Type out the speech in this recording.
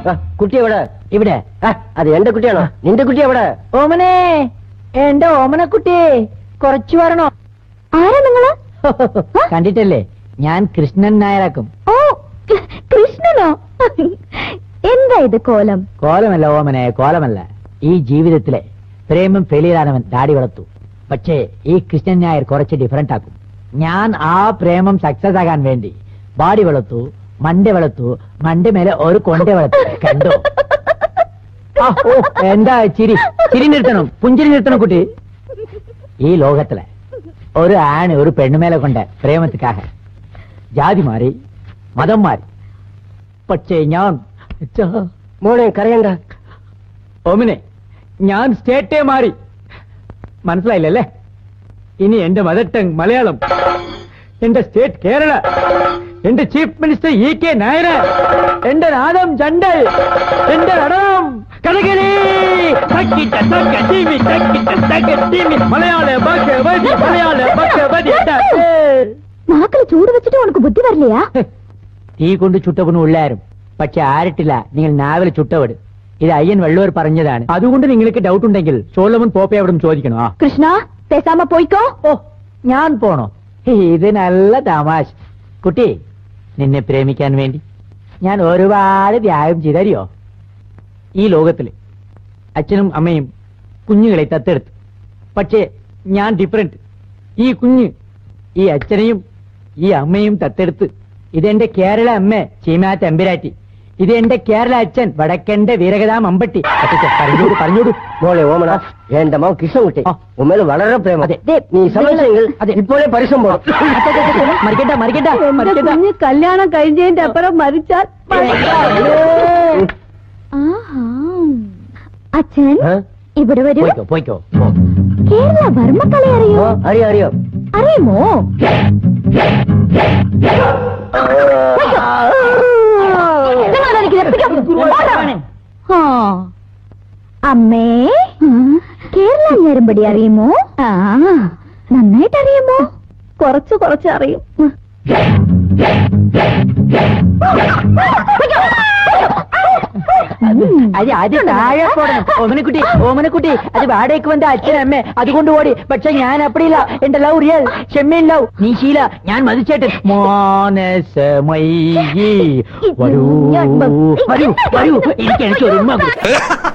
ആ, കുട്ടി എവിടെ ഇവിടെ ആ, അത് എന്റെ കുട്ടിയാണോ നിന്റെ കുട്ടി എവിടെ ഓമനെ എന്റെ ഓമനക്കുട്ടി കുറച്ചു വരണോ ആരാ നിങ്ങള് കണ്ടിട്ടല്ലേ ഞാൻ കൃഷ്ണൻ നായരാക്കും ഓ കൃഷ്ണനോ എന്താ ഇത് കോലം കോലമല്ല ഓമനെ കോലമല്ല ഈ ജീവിതത്തിലെ പ്രേമം ഫെയിലിയറാനവൻ ദാടി വളർത്തു പക്ഷേ ഈ കൃഷ്ണൻ നായർ കുറച്ച് ഡിഫറന്റ് ആക്കും ഞാൻ ആ പ്രേമം സക്സസ് ആകാൻ വേണ്ടി ബാഡി വളർത്തു മണ്ട വളർത്തു മണ്ട മേലെ ഒരു കൊണ്ട വളർത്തു കണ്ടോ ആ, ഓ, എന്താ ചിരി ചിരി നിർത്തണം പുഞ്ചിരി നിർത്തണം കുട്ടി ഈ ലോകത്തിലെ ഒരു ആണ് ഒരു പെണ്ണുമേലെ കൊണ്ട് പ്രേമത്തിക്കാக ജാതി മാറി മതം മാറി പക്ഷേ ഞാൻ ഛ, മോനെ കരയണ്ട ഓമിനെ ഞാൻ സ്റ്റേറ്റേ മാറി മനസ്സിലായില്ലല്ലേ ഇനി എന്റെ മദർ ടങ് മലയാളം എന്റെ സ്റ്റേറ്റ് കേരള എന്റെ chief minister E K Nair എന്റെ നാദം ചണ്ടൽ എന്റെ നടനം കഥകളി തക്കിട്ട തക്ക ടീമി തക്കിട്ട തക്ക ടീമി മലയാള ഭഗവതി മലയാള ഭഗവതി എന്റെ പേര്. നാക്കില് ചൂട് വെച്ചിട്ട് ഉനക്ക് ബുദ്ധി വരില്ലയാ തീ കൊണ്ട് ചുട്ടവനും ഉള്ളാരും പക്ഷെ ആരിട്ടില്ല നിങ്ങൾ നാവിൽ ചുട്ടവട് ഇത് അയ്യൻ വെള്ളൂർ പറഞ്ഞതാണ് അതുകൊണ്ട് നിങ്ങൾക്ക് ഡൗട്ട് ഉണ്ടെങ്കിൽ സോളമൻ പോപ്പെ അവിടെ ചോദിക്കണോ ആ കൃഷ്ണ പേസാമ പോയിക്കോ ഓ ഞാൻ പോണോ ഇത് നല്ല തമാശ കുട്ടി നിന്നെ പ്രേമിക്കാൻ വേണ്ടി ഞാൻ ഒരുപാട് ത്യാഗം ചെയ്തറിയോ ഈ ലോകത്തില് അച്ഛനും അമ്മയും കുഞ്ഞുങ്ങളെ തത്തെടുത്തു പക്ഷേ ഞാൻ ഡിഫറെന്റ് ഈ കുഞ്ഞ് ഈ അച്ഛനെയും ഈ അമ്മയും തത്തെടുത്ത് ഇതെന്റെ കേരള അമ്മ ചീമാ തമ്പുരാറ്റി ഇത് എന്റെ കേരള അച്ഛൻ വടക്കന്റെ വീരകഥാം അമ്പട്ടി അച്ഛാ, പറഞ്ഞോടു പറഞ്ഞോടു മോളെ ഓമന എന്റെ മകൻ കൃഷ്ണൻകുട്ടി ആ. ഉമ്മേൽ വളരെ പ്രേമം അതെ. നീ സമ്മതിച്ചെങ്കിൽ അതെ. ഇപ്പോഴേ പരിശ്രമം പോണം മറിക്കണ്ട മറിക്കണ്ട മറിക്കണ്ട കല്യാണം കഴിഞ്ഞതിന്റെ അപ്പുറം മരിച്ചാൽ അച്ഛൻ ഏ? ഇവിടെ വരൂ പോയിക്കോ പോയിക്കോ പോ. കേരള വർമ്മക്കളി അറിയോ ഓ, അറിയാം അറിയാം അറിയുമോ ആ. അമ്മേ കേരള ഞരമ്പടി അറിയുമോ ആ നന്നായിട്ട് അറിയുമോ കുറച്ച് കുറച്ച് അറിയും അത് അത് താഴെ പോടണം ഓമനക്കുട്ടി ഓമനക്കുട്ടി അത് വാടകയ്ക്ക് വന്ന അച്ഛൻ അമ്മ അതുകൊണ്ട് ഓടി പക്ഷെ ഞാൻ അപ്പടിയില്ല എന്റെ ലവ് റിയൽ ഷെമ്മീൻ ലവ് നീ ശീല ഞാൻ മതിച്ചേട്ടൻ മോനസമയി വരൂ വരൂ വരൂ എനിക്ക് എനിക്ക് ഒരു ഉമ്മ കൊടു.